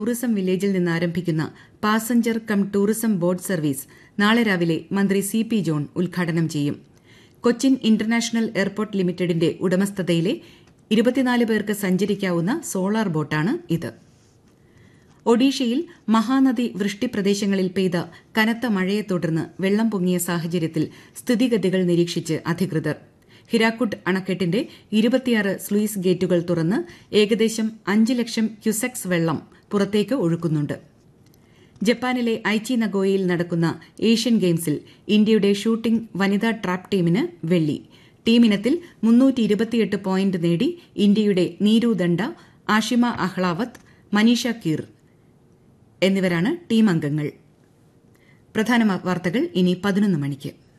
tourism വില്ലേജിൽ നിന്ന് ആരംഭിക്കുന്ന passenger cum tourism boat service നാളെ രാവിലെ മന്ത്രി സി പി ജോൺ ഉദ്ഘാടനം ചെയ്യും കൊച്ചിൻ ഇന്റർനാഷണൽ എയർപോർട്ട് ലിമിറ്റഡിന്റെ ഉടമസ്ഥതയിലെ ഇരുപത്തിനാല് പേർക്ക് സഞ്ചരിക്കാവുന്ന സോളാർ ബോട്ടാണ് ഇത് ഒഡീഷയിൽ മഹാനദി വൃഷ്ടിപ്രദേശങ്ങളിൽ പെയ്ത കനത്ത മഴയെ തുടർന്ന് വെള്ളം പൊങ്ങിയ സാഹചര്യത്തിൽ സ്ഥിതിഗതികൾ നിരീക്ഷിച്ച് അധികൃതർ ഹിരാക്കുഡ് അണക്കെട്ടിന്റെ ഇരുപത്തിയാറ് സ്ലൂയിസ് ഗേറ്റുകൾ തുറന്ന് ഏകദേശം അഞ്ച് ലക്ഷം ക്യുസെക്സ് വെള്ളം പുറത്തേക്ക് ഒഴുക്കുന്നുണ്ട് ജപ്പാനിലെ ഐച്ചി നഗോയയിൽ നടക്കുന്ന ഏഷ്യൻ ഗെയിംസിൽ ഇന്ത്യയുടെ ഷൂട്ടിംഗ് വനിതാ ട്രാപ്പ് ടീമിന് വെള്ളി ടീമിനത്തിൽ പോയിന്റ് നേടി ഇന്ത്യയുടെ നീരു ദണ്ഡ ആഷിമ അഹ്ലാവത്ത് മനീഷ കീർ എന്നിവരാണ് ടീം അംഗങ്ങൾ പ്രധാന വാർത്തകൾ ഇനി പതിനൊന്ന് മണിക്ക്